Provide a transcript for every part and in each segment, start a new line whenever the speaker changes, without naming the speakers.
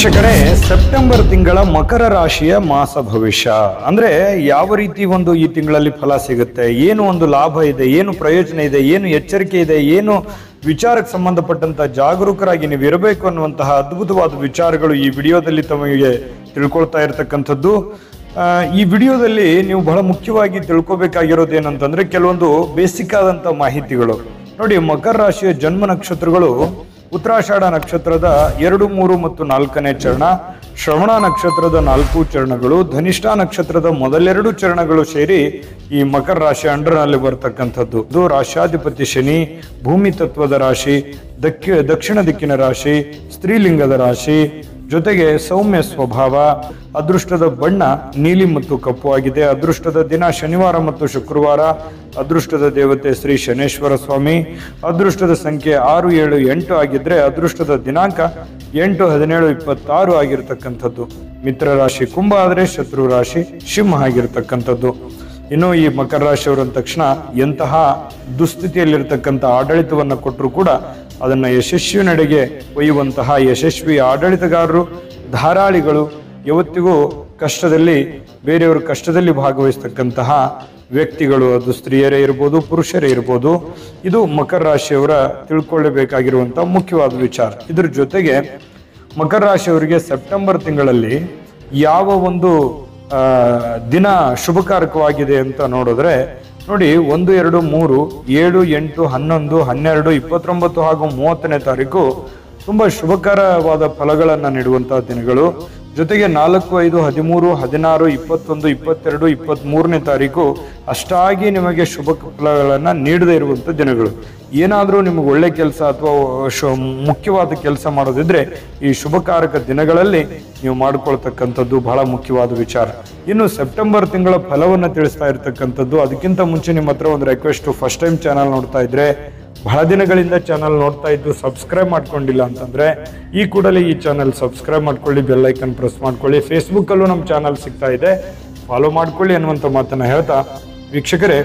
ವೀಕ್ಷಕರೇ ಸೆಪ್ಟೆಂಬರ್ ತಿಂಗಳ ಮಕರ ರಾಶಿಯ ಮಾಸ ಭವಿಷ್ಯ ಅಂದ್ರೆ ಯಾವ ರೀತಿ ಒಂದು ಈ ತಿಂಗಳಲ್ಲಿ ಫಲ ಸಿಗುತ್ತೆ ಏನು ಒಂದು ಲಾಭ ಇದೆ ಏನು ಪ್ರಯೋಜನ ಇದೆ ಏನು ಎಚ್ಚರಿಕೆ ಇದೆ ಏನು ವಿಚಾರಕ್ಕೆ ಸಂಬಂಧಪಟ್ಟಂತ ಜಾಗರೂಕರಾಗಿ ನೀವು ಇರಬೇಕು ಅನ್ನುವಂತಹ ಅದ್ಭುತವಾದ ವಿಚಾರಗಳು ಈ ವಿಡಿಯೋದಲ್ಲಿ ತಮಗೆ ತಿಳ್ಕೊಳ್ತಾ ಇರತಕ್ಕಂಥದ್ದು ಆ, ಈ ವಿಡಿಯೋದಲ್ಲಿ ನೀವು ಬಹಳ ಮುಖ್ಯವಾಗಿ ತಿಳ್ಕೊಬೇಕಾಗಿರೋದು ಏನಂತಂದ್ರೆ ಕೆಲವೊಂದು ಬೇಸಿಕ್ ಆದಂತ ಮಾಹಿತಿಗಳು ನೋಡಿ ಮಕರ ರಾಶಿಯ ಜನ್ಮ ನಕ್ಷತ್ರಗಳು ಉತ್ತರಾಷಾಢ ನಕ್ಷತ್ರದ ಎರಡು ಮೂರು ಮತ್ತು ನಾಲ್ಕನೇ ಚರಣ ಶ್ರವಣ ನಕ್ಷತ್ರದ ನಾಲ್ಕು ಚರಣಗಳು ಧನಿಷ್ಠ ನಕ್ಷತ್ರದ ಮೊದಲೆರಡು ಚರಣಗಳು ಸೇರಿ ಈ ಮಕರ ರಾಶಿ ಅಂಡರ್ನಲ್ಲಿ ಬರ್ತಕ್ಕಂಥದ್ದು ಇದು ರಾಶ್ಯಾಧಿಪತಿ ಶನಿ ಭೂಮಿ ತತ್ವದ ರಾಶಿ ದಕ್ಷಿ ದಕ್ಷಿಣ ದಿಕ್ಕಿನ ರಾಶಿ ಸ್ತ್ರೀಲಿಂಗದ ರಾಶಿ ಜೊತೆಗೆ ಸೌಮ್ಯ ಸ್ವಭಾವ ಅದೃಷ್ಟದ ಬಣ್ಣ ನೀಲಿ ಮತ್ತು ಕಪ್ಪು ಆಗಿದೆ ಅದೃಷ್ಟದ ದಿನ ಶನಿವಾರ ಮತ್ತು ಶುಕ್ರವಾರ ಅದೃಷ್ಟದ ದೇವತೆ ಶ್ರೀ ಶನೇಶ್ವರ ಸ್ವಾಮಿ ಅದೃಷ್ಟದ ಸಂಖ್ಯೆ ಆರು ಏಳು ಎಂಟು ಆಗಿದ್ರೆ ಅದೃಷ್ಟದ ದಿನಾಂಕ ಎಂಟು ಹದಿನೇಳು ಇಪ್ಪತ್ತಾರು ಆಗಿರ್ತಕ್ಕಂಥದ್ದು ಮಿತ್ರ ರಾಶಿ ಕುಂಭ ಆದರೆ ಶತ್ರು ರಾಶಿ ಸಿಂಹ ಆಗಿರ್ತಕ್ಕಂಥದ್ದು ಇನ್ನು ಈ ಮಕರ ರಾಶಿಯವರು ಅಂದ ತಕ್ಷಣ ಎಂತಹ ದುಸ್ಥಿತಿಯಲ್ಲಿರ್ತಕ್ಕಂಥ ಆಡಳಿತವನ್ನು ಕೊಟ್ಟರು ಕೂಡ ಅದನ್ನು ಯಶಸ್ವಿ ನಡೆಗೆ ಒಯ್ಯುವಂತಹ ಯಶಸ್ವಿ ಆಡಳಿತಗಾರರು ಧಾರಾಳಿಗಳು ಯಾವತ್ತಿಗೂ ಕಷ್ಟದಲ್ಲಿ ಬೇರೆಯವರು ಕಷ್ಟದಲ್ಲಿ ಭಾಗವಹಿಸ್ತಕ್ಕಂತಹ ವ್ಯಕ್ತಿಗಳು ಅದು ಸ್ತ್ರೀಯರೇ ಇರ್ಬೋದು ಪುರುಷರೇ ಇರ್ಬೋದು ಇದು ಮಕರ ರಾಶಿಯವರ ತಿಳ್ಕೊಳ್ಳಬೇಕಾಗಿರುವಂತಹ ಮುಖ್ಯವಾದ ವಿಚಾರ ಇದ್ರ ಜೊತೆಗೆ ಮಕರ ರಾಶಿಯವರಿಗೆ ಸೆಪ್ಟೆಂಬರ್ ತಿಂಗಳಲ್ಲಿ ಯಾವ ಒಂದು ಆ, ದಿನ ಶುಭಕಾರಕವಾಗಿದೆ ಅಂತ ನೋಡಿದ್ರೆ ನೋಡಿ ಒಂದು ಎರಡು ಮೂರು ಏಳು ಎಂಟು ಹನ್ನೊಂದು ಹನ್ನೆರಡು ಇಪ್ಪತ್ತೊಂಬತ್ತು ಹಾಗೂ ಮೂವತ್ತನೇ ತಾರೀಕು ತುಂಬಾ ಶುಭಕರವಾದ ಫಲಗಳನ್ನು ನೀಡುವಂತಹ ದಿನಗಳು ಜೊತೆಗೆ ನಾಲ್ಕು ಐದು ಹದಿಮೂರು ಹದಿನಾರು ಇಪ್ಪತ್ತೊಂದು ಇಪ್ಪತ್ತೆರಡು ಇಪ್ಪತ್ತ್ ಮೂರನೇ ತಾರೀಕು ಅಷ್ಟಾಗಿ ನಿಮಗೆ ಶುಭ ಫಲಗಳನ್ನು ನೀಡದೇ ಇರುವಂಥ ದಿನಗಳು ಏನಾದರೂ ನಿಮಗೆ ಒಳ್ಳೆ ಕೆಲಸ ಅಥವಾ ಶು ಮುಖ್ಯವಾದ ಕೆಲಸ ಮಾಡೋದಿದ್ರೆ ಈ ಶುಭಕಾರಕ ದಿನಗಳಲ್ಲಿ ನೀವು ಮಾಡ್ಕೊಳ್ತಕ್ಕಂಥದ್ದು ಬಹಳ ಮುಖ್ಯವಾದ ವಿಚಾರ ಇನ್ನು ಸೆಪ್ಟೆಂಬರ್ ತಿಂಗಳ ಫಲವನ್ನು ತಿಳಿಸ್ತಾ ಇರ್ತಕ್ಕಂಥದ್ದು ಅದಕ್ಕಿಂತ ಮುಂಚೆ ನಿಮ್ಮ ಹತ್ರ ಒಂದು ರಿಕ್ವೆಸ್ಟ್ ಫಸ್ಟ್ ಟೈಮ್ ಚಾನಲ್ ನೋಡ್ತಾ ಇದ್ರೆ ಬಹಳ ದಿನಗಳಿಂದ ಚಾನಲ್ ನೋಡ್ತಾ ಇದ್ದು ಸಬ್ಸ್ಕ್ರೈಬ್ ಮಾಡ್ಕೊಂಡಿಲ್ಲ ಅಂತಂದ್ರೆ ಈ ಕೂಡಲೇ ಈ ಚಾನಲ್ ಸಬ್ಸ್ಕ್ರೈಬ್ ಮಾಡ್ಕೊಳ್ಳಿ ಬೆಲ್ ಐಕನ್ ಪ್ರೆಸ್ ಮಾಡ್ಕೊಳ್ಳಿ ಫೇಸ್ಬುಕ್ ಅಲ್ಲೂ ನಮ್ಮ ಚಾನಲ್ ಸಿಗ್ತಾ ಇದೆ ಫಾಲೋ ಮಾಡ್ಕೊಳ್ಳಿ ಅನ್ನುವಂಥ ಮಾತನ್ನ ಹೇಳ್ತಾ ವೀಕ್ಷಕರೇ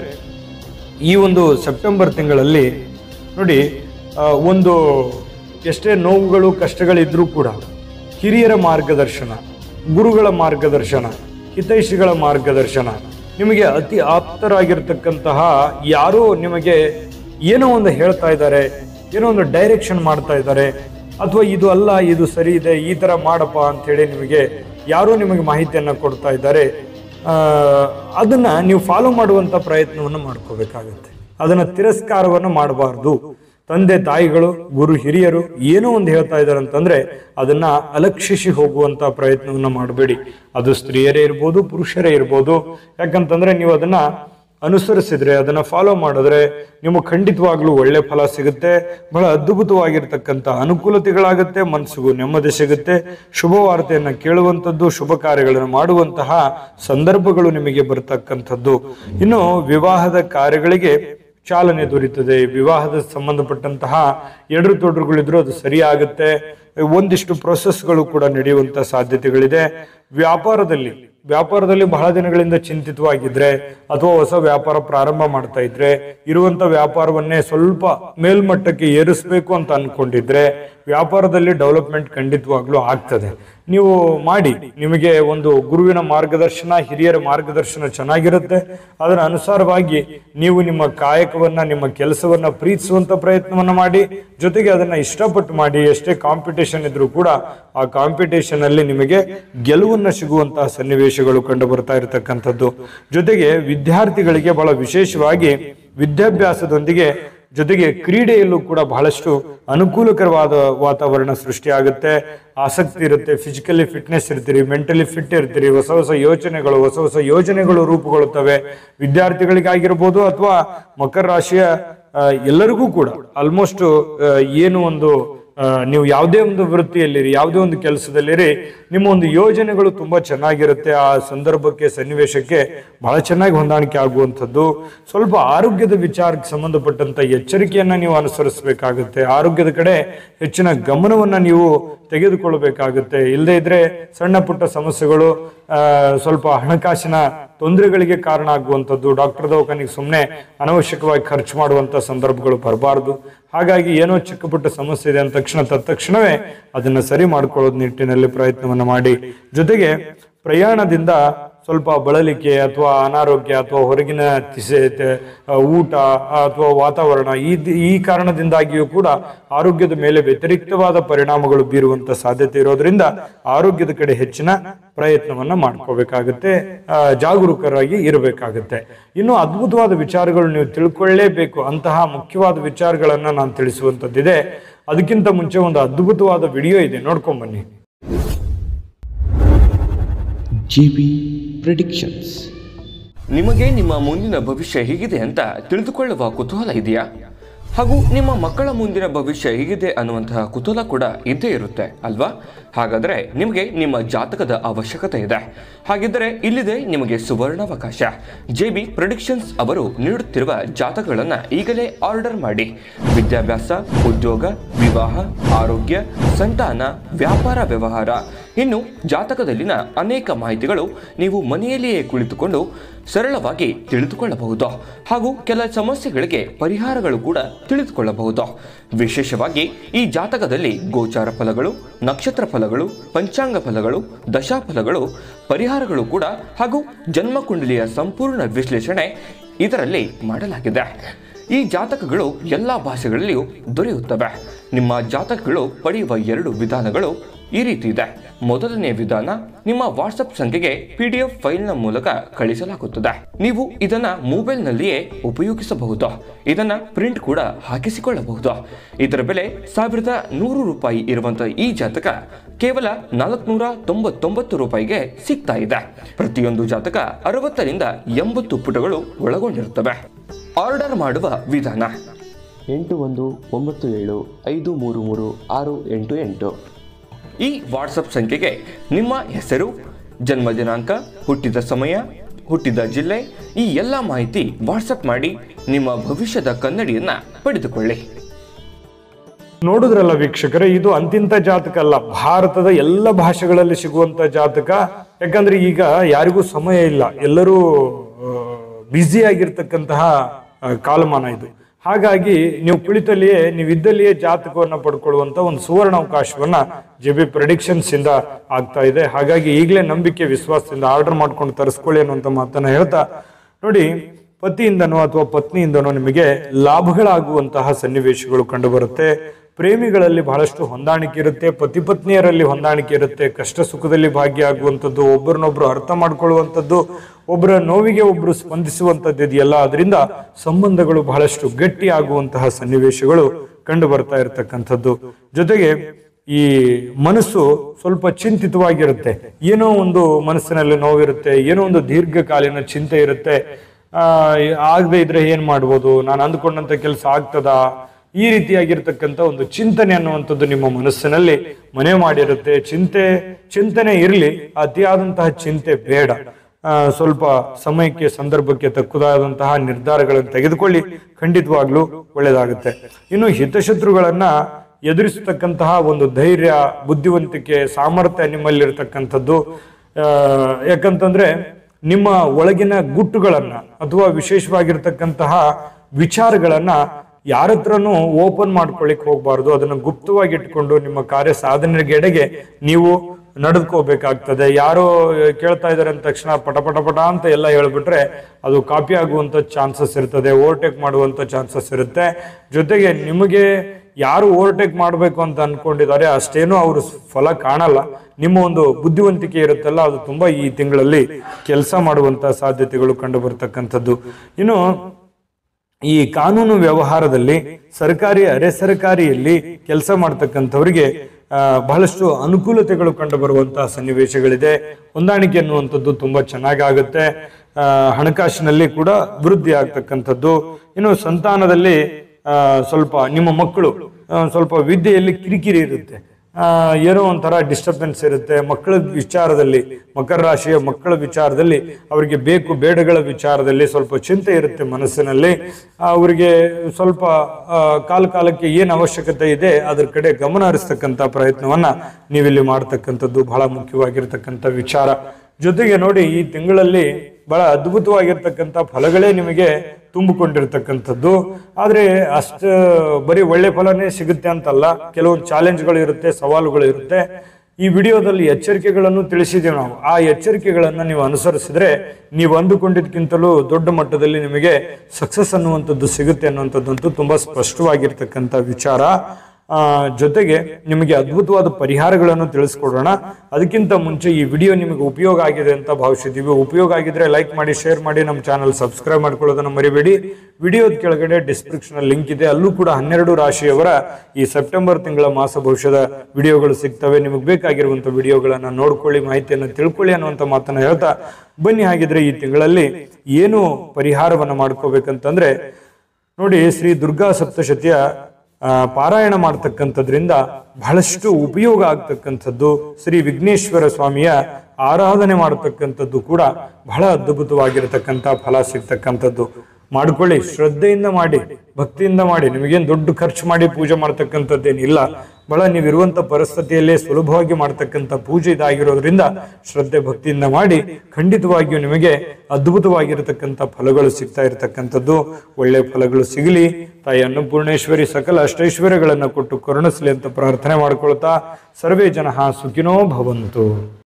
ಈ ಒಂದು ಸೆಪ್ಟೆಂಬರ್ ತಿಂಗಳಲ್ಲಿ ನೋಡಿ ಆ, ಒಂದು ಎಷ್ಟೇ ನೋವುಗಳು ಕಷ್ಟಗಳಿದ್ರೂ ಕೂಡ ಹಿರಿಯರ ಮಾರ್ಗದರ್ಶನ ಗುರುಗಳ ಮಾರ್ಗದರ್ಶನ ಹಿತೈಷಿಗಳ ಮಾರ್ಗದರ್ಶನ ನಿಮಗೆ ಅತಿ ಆಪ್ತರಾಗಿರ್ತಕ್ಕಂತಹ ಯಾರೋ ನಿಮಗೆ ಏನೋ ಒಂದು ಹೇಳ್ತಾ ಇದ್ದಾರೆ ಏನೋ ಒಂದು ಡೈರೆಕ್ಷನ್ ಮಾಡ್ತಾ ಇದ್ದಾರೆ ಅಥವಾ ಇದು ಅಲ್ಲ ಇದು ಸರಿ ಇದೆ ಈ ತರ ಮಾಡಪ್ಪ ಅಂತೇಳಿ ನಿಮಗೆ ಯಾರೋ ನಿಮಗೆ ಮಾಹಿತಿಯನ್ನ ಕೊಡ್ತಾ ಇದ್ದಾರೆ ಆ, ಅದನ್ನ ನೀವು ಫಾಲೋ ಮಾಡುವಂತ ಪ್ರಯತ್ನವನ್ನು ಮಾಡ್ಕೋಬೇಕಾಗತ್ತೆ ಅದನ್ನ ತಿರಸ್ಕಾರವನ್ನು ಮಾಡಬಾರ್ದು ತಂದೆ ತಾಯಿಗಳು ಗುರು ಹಿರಿಯರು ಏನೋ ಒಂದು ಹೇಳ್ತಾ ಇದ್ದಾರೆ ಅಂತಂದ್ರೆ ಅದನ್ನ ಅಲಕ್ಷಿಸಿ ಹೋಗುವಂತ ಪ್ರಯತ್ನವನ್ನ ಮಾಡಬೇಡಿ ಅದು ಸ್ತ್ರೀಯರೇ ಇರ್ಬೋದು ಪುರುಷರೇ ಇರ್ಬೋದು ಯಾಕಂತಂದ್ರೆ ನೀವು ಅದನ್ನ ಅನುಸರಿಸಿದ್ರೆ ಅದನ್ನ ಫಾಲೋ ಮಾಡಿದ್ರೆ ನಿಮಗೆ ಖಂಡಿತವಾಗ್ಲೂ ಒಳ್ಳೆ ಫಲ ಸಿಗುತ್ತೆ ಬಹಳ ಅದ್ಭುತವಾಗಿರ್ತಕ್ಕಂಥ ಅನುಕೂಲತೆಗಳಾಗುತ್ತೆ ಮನಸ್ಸಿಗೂ ನೆಮ್ಮದಿ ಸಿಗುತ್ತೆ ಶುಭ ವಾರ್ತೆಯನ್ನ ಕೇಳುವಂಥದ್ದು ಶುಭ ಕಾರ್ಯಗಳನ್ನು ಮಾಡುವಂತಹ ಸಂದರ್ಭಗಳು ನಿಮಗೆ ಬರ್ತಕ್ಕಂಥದ್ದು ಇನ್ನು ವಿವಾಹದ ಕಾರ್ಯಗಳಿಗೆ ಚಾಲನೆ ದೊರೀತದೆ ವಿವಾಹದ ಸಂಬಂಧಪಟ್ಟಂತಹ ಎಡರು ತೊಡರುಗಳಿದ್ರು ಅದು ಸರಿಯಾಗುತ್ತೆ ಒಂದಿಷ್ಟು ಪ್ರೊಸೆಸ್ಗಳು ಕೂಡ ನಡೆಯುವಂತ ಸಾಧ್ಯತೆಗಳಿದೆ ವ್ಯಾಪಾರದಲ್ಲಿ ವ್ಯಾಪಾರದಲ್ಲಿ ಬಹಳ ದಿನಗಳಿಂದ ಚಿಂತಿತವಾಗಿದ್ರೆ ಅಥವಾ ಹೊಸ ವ್ಯಾಪಾರ ಪ್ರಾರಂಭ ಮಾಡ್ತಾ ಇದ್ರೆ ಇರುವಂತ ವ್ಯಾಪಾರವನ್ನೇ ಸ್ವಲ್ಪ ಮೇಲ್ಮಟ್ಟಕ್ಕೆ ಏರಿಸಬೇಕು ಅಂತ ಅನ್ಕೊಂಡಿದ್ರೆ ವ್ಯಾಪಾರದಲ್ಲಿ ಡೆವಲಪ್ಮೆಂಟ್ ಖಂಡಿತವಾಗ್ಲೂ ಆಗ್ತದೆ ನೀವು ಮಾಡಿ ನಿಮಗೆ ಒಂದು ಗುರುವಿನ ಮಾರ್ಗದರ್ಶನ ಹಿರಿಯರ ಮಾರ್ಗದರ್ಶನ ಚೆನ್ನಾಗಿರುತ್ತೆ ಅದರ ಅನುಸಾರವಾಗಿ ನೀವು ನಿಮ್ಮ ಕಾಯಕವನ್ನ ನಿಮ್ಮ ಕೆಲಸವನ್ನ ಪ್ರೀತಿಸುವಂತ ಪ್ರಯತ್ನವನ್ನ ಮಾಡಿ ಜೊತೆಗೆ ಅದನ್ನ ಇಷ್ಟಪಟ್ಟು ಮಾಡಿ ಎಷ್ಟೇ ಕಾಂಪಿಟೇಷನ್ ಇದ್ರೂ ಕೂಡ ಆ ಕಾಂಪಿಟೇಷನ್ ಅಲ್ಲಿ ನಿಮಗೆ ಗೆಲುವನ್ನ ಸಿಗುವಂತಹ ಸನ್ನಿವೇಶಗಳು ಕಂಡು ಬರ್ತಾ ಇರತಕ್ಕಂಥದ್ದು ಜೊತೆಗೆ ವಿದ್ಯಾರ್ಥಿಗಳಿಗೆ ಬಹಳ ವಿಶೇಷವಾಗಿ ವಿದ್ಯಾಭ್ಯಾಸದೊಂದಿಗೆ ಜೊತೆಗೆ ಕ್ರೀಡೆಯಲ್ಲೂ ಕೂಡ ಬಹಳಷ್ಟು ಅನುಕೂಲಕರವಾದ ವಾತಾವರಣ ಸೃಷ್ಟಿಯಾಗುತ್ತೆ ಆಸಕ್ತಿ ಇರುತ್ತೆ ಫಿಸಿಕಲಿ ಫಿಟ್ನೆಸ್ ಇರ್ತೀರಿ ಮೆಂಟಲಿ ಫಿಟ್ ಇರ್ತೀರಿ ಹೊಸ ಹೊಸ ಯೋಚನೆಗಳು ಹೊಸ ಹೊಸ ಯೋಜನೆಗಳು ರೂಪುಗೊಳ್ಳುತ್ತವೆ ವಿದ್ಯಾರ್ಥಿಗಳಿಗಾಗಿರ್ಬೋದು ಅಥವಾ ಮಕರ ರಾಶಿಯ ಆ, ಎಲ್ಲರಿಗೂ ಕೂಡ ಆಲ್ಮೋಸ್ಟ್ ಏನು ಒಂದು ಆ, ನೀವು ಯಾವುದೇ ಒಂದು ವೃತ್ತಿಯಲ್ಲಿರಿ ಯಾವುದೇ ಒಂದು ಕೆಲಸದಲ್ಲಿರಿ ನಿಮ್ಮ ಒಂದು ಯೋಜನೆಗಳು ತುಂಬಾ ಚೆನ್ನಾಗಿರುತ್ತೆ ಆ ಸಂದರ್ಭಕ್ಕೆ ಸನ್ನಿವೇಶಕ್ಕೆ ಬಹಳ ಚೆನ್ನಾಗಿ ಹೊಂದಾಣಿಕೆ ಆಗುವಂಥದ್ದು ಸ್ವಲ್ಪ ಆರೋಗ್ಯದ ವಿಚಾರಕ್ಕೆ ಸಂಬಂಧಪಟ್ಟಂತ ಎಚ್ಚರಿಕೆಯನ್ನ ನೀವು ಅನುಸರಿಸಬೇಕಾಗುತ್ತೆ ಆರೋಗ್ಯದ ಕಡೆ ಹೆಚ್ಚಿನ ಗಮನವನ್ನ ನೀವು ತೆಗೆದುಕೊಳ್ಳಬೇಕಾಗುತ್ತೆ ಇಲ್ಲದೇ ಇದ್ರೆ ಸಣ್ಣ ಪುಟ್ಟ ಸಮಸ್ಯೆಗಳು ಆ, ಸ್ವಲ್ಪ ಹಣಕಾಸಿನ ತೊಂದರೆಗಳಿಗೆ ಕಾರಣ ಆಗುವಂಥದ್ದು ಡಾಕ್ಟರ್ ದವಾಖಾನಿಗೆ ಸುಮ್ಮನೆ ಅನವಶ್ಯಕವಾಗಿ ಖರ್ಚು ಮಾಡುವಂಥ ಸಂದರ್ಭಗಳು ಬರಬಾರ್ದು ಹಾಗಾಗಿ ಏನೋ ಚಿಕ್ಕ ಪುಟ್ಟ ಸಮಸ್ಯೆ ಇದೆ ಅಂದ ತಕ್ಷಣ ತತ್ಕ್ಷಣವೇ ಅದನ್ನು ಸರಿ ಮಾಡ್ಕೊಳ್ಳೋದು ನಿಟ್ಟಿನಲ್ಲಿ ಪ್ರಯತ್ನವನ್ನು ಮಾಡಿ ಜೊತೆಗೆ ಪ್ರಯಾಣದಿಂದ ಸ್ವಲ್ಪ ಬಳಲಿಕೆ ಅಥವಾ ಅನಾರೋಗ್ಯ ಅಥವಾ ಹೊರಗಿನ ತಿಸೆ ತೆ- ಆ, ಊಟ ಅಥವಾ ವಾತಾವರಣ ಈ ಈ ಕಾರಣದಿಂದಾಗಿಯೂ ಕೂಡ ಆರೋಗ್ಯದ ಮೇಲೆ ವ್ಯತಿರಿಕ್ತವಾದ ಪರಿಣಾಮಗಳು ಬೀರುವಂತ ಸಾಧ್ಯತೆ ಇರೋದ್ರಿಂದ ಆರೋಗ್ಯದ ಕಡೆ ಹೆಚ್ಚಿನ ಪ್ರಯತ್ನವನ್ನ ಮಾಡ್ಕೋಬೇಕಾಗುತ್ತೆ ಆ, ಜಾಗರೂಕರಾಗಿ ಇರಬೇಕಾಗುತ್ತೆ ಇನ್ನು ಅದ್ಭುತವಾದ ವಿಚಾರಗಳು ನೀವು ತಿಳ್ಕೊಳ್ಳೇಬೇಕು ಅಂತಹ ಮುಖ್ಯವಾದ ವಿಚಾರಗಳನ್ನ ನಾನು ತಿಳಿಸುವಂತದ್ದಿದೆ ಅದಕ್ಕಿಂತ ಮುಂಚೆ ಒಂದು ಅದ್ಭುತವಾದ ವಿಡಿಯೋ ಇದೆ ನೋಡ್ಕೊಂಡ್ ಬನ್ನಿ
GB Predictions
ನಿಮಗೆ ನಿಮ್ಮ ಮುಂದಿನ ಭವಿಷ್ಯ ಹೇಗಿದೆ ಅಂತ ತಿಳಿದುಕೊಳ್ಳುವ ಕುತೂಹಲ ಇದೆಯಾ ಹಾಗೂ ನಿಮ್ಮ ಮಕ್ಕಳ ಮುಂದಿನ ಭವಿಷ್ಯ ಹೇಗಿದೆ ಅನ್ನುವಂತಹ ಕುತೂಹಲ ಕೂಡ ಇದ್ದೇ ಇರುತ್ತೆ ಅಲ್ವಾ ಹಾಗಾದರೆ ನಿಮಗೆ ನಿಮ್ಮ ಜಾತಕದ ಅವಶ್ಯಕತೆ ಇದೆ ಹಾಗಿದ್ದರೆ ಇಲ್ಲಿದೆ ನಿಮಗೆ ಸುವರ್ಣಾವಕಾಶ ಜೆ ಬಿ ಪ್ರೊಡಿಕ್ಷನ್ಸ್ ಅವರು ನೀಡುತ್ತಿರುವ ಜಾತಕಗಳನ್ನು ಈಗಲೇ ಆರ್ಡರ್ ಮಾಡಿ ವಿದ್ಯಾಭ್ಯಾಸ ಉದ್ಯೋಗ ವಿವಾಹ ಆರೋಗ್ಯ ಸಂತಾನ ವ್ಯಾಪಾರ ವ್ಯವಹಾರ ಇನ್ನು ಜಾತಕದಲ್ಲಿನ ಅನೇಕ ಮಾಹಿತಿಗಳು ನೀವು ಮನೆಯಲ್ಲಿಯೇ ಕುಳಿತುಕೊಂಡು ಸರಳವಾಗಿ ತಿಳಿದುಕೊಳ್ಳಬಹುದು ಹಾಗೂ ಕೆಲ ಸಮಸ್ಯೆಗಳಿಗೆ ಪರಿಹಾರಗಳು ಕೂಡ ತಿಳಿದುಕೊಳ್ಳಬಹುದು ವಿಶೇಷವಾಗಿ ಈ ಜಾತಕದಲ್ಲಿ ಗೋಚಾರ ಫಲಗಳು ನಕ್ಷತ್ರ ಫಲಗಳು ಪಂಚಾಂಗ ಫಲಗಳು ದಶಾಫಲಗಳು ಪರಿಹಾರಗಳು ಕೂಡ ಹಾಗೂ ಜನ್ಮಕುಂಡಲಿಯ ಸಂಪೂರ್ಣ ವಿಶ್ಲೇಷಣೆ ಇದರಲ್ಲಿ ಮಾಡಲಾಗಿದೆ ಈ ಜಾತಕಗಳು ಎಲ್ಲ ಭಾಷೆಗಳಲ್ಲಿಯೂ ದೊರೆಯುತ್ತವೆ ನಿಮ್ಮ ಜಾತಕಗಳು ಪಡೆಯುವ ಎರಡು ವಿಧಾನಗಳು ಈ ರೀತಿ ಇದೆ ಮೊದಲನೇ ವಿಧಾನ ನಿಮ್ಮ ವಾಟ್ಸಪ್ ಸಂಖ್ಯೆಗೆ ಪಿ ಡಿ ಎಫ್ ಫೈಲ್ನ ಮೂಲಕ ಕಳಿಸಲಾಗುತ್ತದೆ ನೀವು ಇದನ್ನ ಮೊಬೈಲ್ನಲ್ಲಿಯೇ ಉಪಯೋಗಿಸಬಹುದು ಇದನ್ನ ಪ್ರಿಂಟ್ ಕೂಡ ಹಾಕಿಸಿಕೊಳ್ಳಬಹುದು ಇದರ ಬೆಲೆ ಸಾವಿರದ ನೂರು ರೂಪಾಯಿ ಇರುವಂತಹ ಈ ಜಾತಕ ಕೇವಲ ನಾಲ್ಕುನೂರ ತೊಂಬತ್ತೊಂಬತ್ತು ರೂಪಾಯಿಗೆ ಸಿಗ್ತಾ ಇದೆ ಪ್ರತಿಯೊಂದು ಜಾತಕ ಅರವತ್ತರಿಂದ ಎಂಬತ್ತು ಪುಟಗಳು ಒಳಗೊಂಡಿರುತ್ತವೆ ಆರ್ಡರ್ ಮಾಡುವ ವಿಧಾನ
ಎಂಟು ಒಂದು ಒಂಬತ್ತು ಏಳು ಐದು ಮೂರು ಮೂರು ಆರು ಎಂಟು ಎಂಟು
ಈ ವಾಟ್ಸಪ್ ಸಂಖ್ಯೆಗೆ ನಿಮ್ಮ ಹೆಸರು ಜನ್ಮ ದಿನಾಂಕ ಹುಟ್ಟಿದ ಸಮಯ ಹುಟ್ಟಿದ ಜಿಲ್ಲೆ ಈ ಎಲ್ಲ ಮಾಹಿತಿ ವಾಟ್ಸಪ್ ಮಾಡಿ ನಿಮ್ಮ ಭವಿಷ್ಯದ ಕನ್ನಡಿಯನ್ನ ಪಡೆದುಕೊಳ್ಳಿ
ನೋಡಿದ್ರಲ್ಲ ವೀಕ್ಷಕರೇ ಇದು ಅಂತಿಂತ ಜಾತಕ ಅಲ್ಲ ಭಾರತದ ಎಲ್ಲ ಭಾಷೆಗಳಲ್ಲಿ ಸಿಗುವಂತ ಜಾತಕ ಯಾಕಂದ್ರೆ ಈಗ ಯಾರಿಗೂ ಸಮಯ ಇಲ್ಲ ಎಲ್ಲರೂ ಬ್ಯುಸಿ ಆಗಿರ್ತಕ್ಕಂತಹ ಆ, ಕಾಲಮಾನ ಇದು ಹಾಗಾಗಿ ನೀವು ಕುಳಿತಲ್ಲಿಯೇ ನೀವು ಇದ್ದಲ್ಲಿಯೇ ಜಾತಕವನ್ನ ಪಡ್ಕೊಳ್ಳುವಂತ ಒಂದು ಸುವರ್ಣ ಅವಕಾಶವನ್ನ ಜೆ ಬಿ ಪ್ರೊಡಿಕ್ಷನ್ಸ್ ಇಂದ ಆಗ್ತಾ ಇದೆ ಹಾಗಾಗಿ ಈಗಲೇ ನಂಬಿಕೆ ವಿಶ್ವಾಸದಿಂದ ಆರ್ಡರ್ ಮಾಡ್ಕೊಂಡು ತರಿಸ್ಕೊಳ್ಳಿ ಅನ್ನುವಂತ ಮಾತನ್ನ ಹೇಳ್ತಾ ನೋಡಿ ಪತಿಯಿಂದನೋ ಅಥವಾ ಪತ್ನಿಯಿಂದನೋ ನಿಮಗೆ ಲಾಭಗಳಾಗುವಂತಹ ಸನ್ನಿವೇಶಗಳು ಕಂಡು ಬರುತ್ತೆ ಪ್ರೇಮಿಗಳಲ್ಲಿ ಬಹಳಷ್ಟು ಹೊಂದಾಣಿಕೆ ಇರುತ್ತೆ ಪತಿ ಪತ್ನಿಯರಲ್ಲಿ ಹೊಂದಾಣಿಕೆ ಇರುತ್ತೆ ಕಷ್ಟ ಸುಖದಲ್ಲಿ ಭಾಗಿಯಾಗುವಂಥದ್ದು ಒಬ್ಬರನ್ನೊಬ್ರು ಅರ್ಥ ಮಾಡ್ಕೊಳ್ಳುವಂಥದ್ದು ಒಬ್ಬರ ನೋವಿಗೆ ಒಬ್ರು ಸ್ಪಂದಿಸುವಂಥದ್ದು ಇದೆಯಲ್ಲ ಅದರಿಂದ ಸಂಬಂಧಗಳು ಬಹಳಷ್ಟು ಗಟ್ಟಿ ಆಗುವಂತಹ ಸನ್ನಿವೇಶಗಳು ಕಂಡು ಬರ್ತಾ ಇರತಕ್ಕಂಥದ್ದು ಜೊತೆಗೆ ಈ ಮನಸ್ಸು ಸ್ವಲ್ಪ ಚಿಂತಿತವಾಗಿರುತ್ತೆ ಏನೋ ಒಂದು ಮನಸ್ಸಿನಲ್ಲಿ ನೋವಿರುತ್ತೆ ಏನೋ ಒಂದು ದೀರ್ಘಕಾಲೀನ ಚಿಂತೆ ಇರುತ್ತೆ ಆ ಆಗದೆ ಇದ್ರೆ ಏನ್ ಮಾಡ್ಬೋದು ನಾನು ಅಂದ್ಕೊಂಡಂತ ಕೆಲಸ ಆಗ್ತದಾ ಈ ರೀತಿಯಾಗಿರ್ತಕ್ಕಂಥ ಒಂದು ಚಿಂತನೆ ಅನ್ನುವಂಥದ್ದು ನಿಮ್ಮ ಮನಸ್ಸಿನಲ್ಲಿ ಮನೆ ಮಾಡಿರುತ್ತೆ ಚಿಂತೆ ಚಿಂತನೆ ಇರಲಿ ಅತಿಯಾದಂತಹ ಚಿಂತೆ ಬೇಡ ಆ, ಸ್ವಲ್ಪ ಸಮಯಕ್ಕೆ ಸಂದರ್ಭಕ್ಕೆ ತಕ್ಕುದಾದಂತಹ ನಿರ್ಧಾರಗಳನ್ನು ತೆಗೆದುಕೊಳ್ಳಿ ಖಂಡಿತವಾಗ್ಲೂ ಒಳ್ಳೆಯದಾಗುತ್ತೆ ಇನ್ನು ಹಿತಶತ್ರುಗಳನ್ನ ಎದುರಿಸತಕ್ಕಂತಹ ಒಂದು ಧೈರ್ಯ ಬುದ್ಧಿವಂತಿಕೆ ಸಾಮರ್ಥ್ಯ ನಿಮ್ಮಲ್ಲಿರ್ತಕ್ಕಂಥದ್ದು ಆ, ಯಾಕಂತಂದ್ರೆ ನಿಮ್ಮ ಒಳಗಿನ ಗುಟ್ಟುಗಳನ್ನ ಅಥವಾ ವಿಶೇಷವಾಗಿರ್ತಕ್ಕಂತಹ ವಿಚಾರಗಳನ್ನ ಯಾರ ಹತ್ರನೂ ಓಪನ್ ಮಾಡ್ಕೊಳ್ಳಿಕ್ ಹೋಗ್ಬಾರ್ದು ಅದನ್ನು ಗುಪ್ತವಾಗಿ ಇಟ್ಕೊಂಡು ನಿಮ್ಮ ಕಾರ್ಯ ಸಾಧನೆಗೆಡೆಗೆ ನೀವು ನಡೆದುಕೋಬೇಕಾಗ್ತದೆ ಯಾರೋ ಕೇಳ್ತಾ ಇದಾರೆ ಅಂದ ತಕ್ಷಣ ಪಟ ಪಟ ಪಟ ಅಂತ ಎಲ್ಲ ಹೇಳ್ಬಿಟ್ರೆ ಅದು ಕಾಪಿ ಆಗುವಂತ ಚಾನ್ಸಸ್ ಇರ್ತದೆ ಓವರ್ಟೇಕ್ ಮಾಡುವಂತ ಚಾನ್ಸಸ್ ಇರುತ್ತೆ ಜೊತೆಗೆ ನಿಮಗೆ ಯಾರು ಓವರ್ಟೇಕ್ ಮಾಡಬೇಕು ಅಂತ ಅನ್ಕೊಂಡಿದ್ದಾರೆ ಅಷ್ಟೇನೂ ಅವರು ಫಲ ಕಾಣಲ್ಲ ನಿಮ್ಮ ಒಂದು ಬುದ್ಧಿವಂತಿಕೆ ಇರುತ್ತಲ್ಲ ಅದು ತುಂಬಾ ಈ ತಿಂಗಳಲ್ಲಿ ಕೆಲಸ ಮಾಡುವಂತ ಸಾಧ್ಯತೆಗಳು ಕಂಡು ಬರ್ತಕ್ಕಂಥದ್ದು ಇನ್ನು ಈ ಕಾನೂನು ವ್ಯವಹಾರದಲ್ಲಿ ಸರ್ಕಾರಿ ಅರೆ ಸರ್ಕಾರಿಯಲ್ಲಿ ಕೆಲಸ ಮಾಡ್ತಕ್ಕಂಥವರಿಗೆ ಆ, ಬಹಳಷ್ಟು ಅನುಕೂಲತೆಗಳು ಕಂಡು ಬರುವಂತಹ ಸನ್ನಿವೇಶಗಳಿದೆ ಹೊಂದಾಣಿಕೆ ಅನ್ನುವಂಥದ್ದು ತುಂಬಾ ಚೆನ್ನಾಗಾಗುತ್ತೆ ಆ, ಹಣಕಾಸಿನಲ್ಲಿ ಕೂಡ ವೃದ್ಧಿ ಆಗ್ತಕ್ಕಂಥದ್ದು ಇನ್ನು ಸಂತಾನದಲ್ಲಿ ಆ, ಸ್ವಲ್ಪ ನಿಮ್ಮ ಮಕ್ಕಳು ಆ, ಸ್ವಲ್ಪ ವಿದ್ಯೆಯಲ್ಲಿ ಕಿರಿಕಿರಿ ಇರುತ್ತೆ ಆ, ಏನೋ ಒಂಥರ ಡಿಸ್ಟರ್ಬೆನ್ಸ್ ಇರುತ್ತೆ ಮಕ್ಕಳ ವಿಚಾರದಲ್ಲಿ ಮಕರ ರಾಶಿಯ ಮಕ್ಕಳ ವಿಚಾರದಲ್ಲಿ ಅವರಿಗೆ ಬೇಕು ಬೇಡಗಳ ವಿಚಾರದಲ್ಲಿ ಸ್ವಲ್ಪ ಚಿಂತೆ ಇರುತ್ತೆ ಮನಸ್ಸಿನಲ್ಲಿ ಆ, ಅವರಿಗೆ ಸ್ವಲ್ಪ ಆ, ಕಾಲ ಕಾಲಕ್ಕೆ ಏನು ಅವಶ್ಯಕತೆ ಇದೆ ಅದ್ರ ಕಡೆ ಗಮನ ಹರಿಸ್ತಕ್ಕಂಥ ಪ್ರಯತ್ನವನ್ನ ನೀವಿಲ್ಲಿ ಮಾಡ್ತಕ್ಕಂಥದ್ದು ಬಹಳ ಮುಖ್ಯವಾಗಿರ್ತಕ್ಕಂಥ ವಿಚಾರ ಜೊತೆಗೆ ನೋಡಿ ಈ ತಿಂಗಳಲ್ಲಿ ಬಹಳ ಅದ್ಭುತವಾಗಿರ್ತಕ್ಕಂಥ ಫಲಗಳೇ ನಿಮಗೆ ತುಂಬಿಕೊಂಡಿರ್ತಕ್ಕಂಥದ್ದು ಆದರೆ ಅಷ್ಟ ಬರೀ ಒಳ್ಳೆ ಫಲನೇ ಸಿಗುತ್ತೆ ಅಂತಲ್ಲ ಕೆಲವೊಂದು ಚಾಲೆಂಜ್ಗಳು ಇರುತ್ತೆ ಸವಾಲುಗಳು ಇರುತ್ತೆ ಈ ವಿಡಿಯೋದಲ್ಲಿ ಎಚ್ಚರಿಕೆಗಳನ್ನು ತಿಳಿಸಿದ್ದೀವಿ ನಾವು ಆ ಎಚ್ಚರಿಕೆಗಳನ್ನು ನೀವು ಅನುಸರಿಸಿದ್ರೆ ನೀವು ಅಂದುಕೊಂಡಿದ್ದಕ್ಕಿಂತಲೂ ದೊಡ್ಡ ಮಟ್ಟದಲ್ಲಿ ನಿಮಗೆ ಸಕ್ಸಸ್ ಅನ್ನುವಂಥದ್ದು ಸಿಗುತ್ತೆ ಅನ್ನುವಂಥದ್ದಂತೂ ತುಂಬಾ ಸ್ಪಷ್ಟವಾಗಿರ್ತಕ್ಕಂಥ ವಿಚಾರ ಆ, ಜೊತೆಗೆ ನಿಮಗೆ ಅದ್ಭುತವಾದ ಪರಿಹಾರಗಳನ್ನು ತಿಳಿಸ್ಕೊಡೋಣ ಅದಕ್ಕಿಂತ ಮುಂಚೆ ಈ ವಿಡಿಯೋ ನಿಮಗೆ ಉಪಯೋಗ ಆಗಿದೆ ಅಂತ ಭಾವಿಸಿದ್ದೀವಿ ಉಪಯೋಗ ಆಗಿದ್ರೆ ಲೈಕ್ ಮಾಡಿ ಶೇರ್ ಮಾಡಿ ನಮ್ಮ ಚಾನಲ್ ಸಬ್ಸ್ಕ್ರೈಬ್ ಮಾಡ್ಕೊಳ್ಳೋದನ್ನ ಮರಿಬೇಡಿ ವಿಡಿಯೋದ ಕೆಳಗಡೆ ಡಿಸ್ಕ್ರಿಪ್ಷನ್ ಲಿಂಕ್ ಇದೆ ಅಲ್ಲೂ ಕೂಡ ಹನ್ನೆರಡು ರಾಶಿಯವರ ಈ ಸೆಪ್ಟೆಂಬರ್ ತಿಂಗಳ ಮಾಸ ಭವಿಷ್ಯದ ವಿಡಿಯೋಗಳು ಸಿಗ್ತವೆ ನಿಮಗೆ ಬೇಕಾಗಿರುವಂತ ವಿಡಿಯೋಗಳನ್ನ ನೋಡ್ಕೊಳ್ಳಿ ಮಾಹಿತಿಯನ್ನು ತಿಳ್ಕೊಳ್ಳಿ ಅನ್ನುವಂಥ ಮಾತನ್ನ ಹೇಳ್ತಾ ಬನ್ನಿ ಹಾಗಿದ್ರೆ ಈ ತಿಂಗಳಲ್ಲಿ ಏನು ಪರಿಹಾರವನ್ನ ಮಾಡ್ಕೋಬೇಕಂತಂದ್ರೆ ನೋಡಿ ಶ್ರೀ ದುರ್ಗಾ ಸಪ್ತಶತಿಯ ಆ, ಪಾರಾಯಣ ಮಾಡ್ತಕ್ಕಂಥದ್ರಿಂದ ಬಹಳಷ್ಟು ಉಪಯೋಗ ಆಗ್ತಕ್ಕಂಥದ್ದು ಶ್ರೀ ವಿಘ್ನೇಶ್ವರ ಸ್ವಾಮಿಯ ಆರಾಧನೆ ಮಾಡತಕ್ಕಂಥದ್ದು ಕೂಡ ಬಹಳ ಅದ್ಭುತವಾಗಿರತಕ್ಕಂಥ ಫಲ ಸಿಗ್ತಕ್ಕಂಥದ್ದು ಮಾಡ್ಕೊಳ್ಳಿ ಶ್ರದ್ಧೆಯಿಂದ ಮಾಡಿ ಭಕ್ತಿಯಿಂದ ಮಾಡಿ ನಿಮಗೇನು ದೊಡ್ಡ ಖರ್ಚು ಮಾಡಿ ಪೂಜೆ ಮಾಡ್ತಕ್ಕಂಥದ್ದೇನಿಲ್ಲ ಬಹಳ ನೀವಿರುವಂತ ಪರಿಸ್ಥಿತಿಯಲ್ಲೇ ಸುಲಭವಾಗಿ ಮಾಡ್ತಕ್ಕಂಥ ಪೂಜೆ ಇದಾಗಿರೋದ್ರಿಂದ ಶ್ರದ್ಧೆ ಭಕ್ತಿಯಿಂದ ಮಾಡಿ ಖಂಡಿತವಾಗಿಯೂ ನಿಮಗೆ ಅದ್ಭುತವಾಗಿರತಕ್ಕಂಥ ಫಲಗಳು ಸಿಗ್ತಾ ಇರತಕ್ಕಂಥದ್ದು ಒಳ್ಳೆ ಫಲಗಳು ಸಿಗಲಿ ತಾಯಿ ಅನ್ನಪೂರ್ಣೇಶ್ವರಿ ಸಕಲ ಅಷ್ಟೈಶ್ವರ್ಯಗಳನ್ನು ಕೊಟ್ಟು ಕರುಣಿಸಲಿ ಅಂತ ಪ್ರಾರ್ಥನೆ ಮಾಡ್ಕೊಳ್ತಾ ಸರ್ವೇ ಜನ ಸುಖಿನೋ ಭವಂತು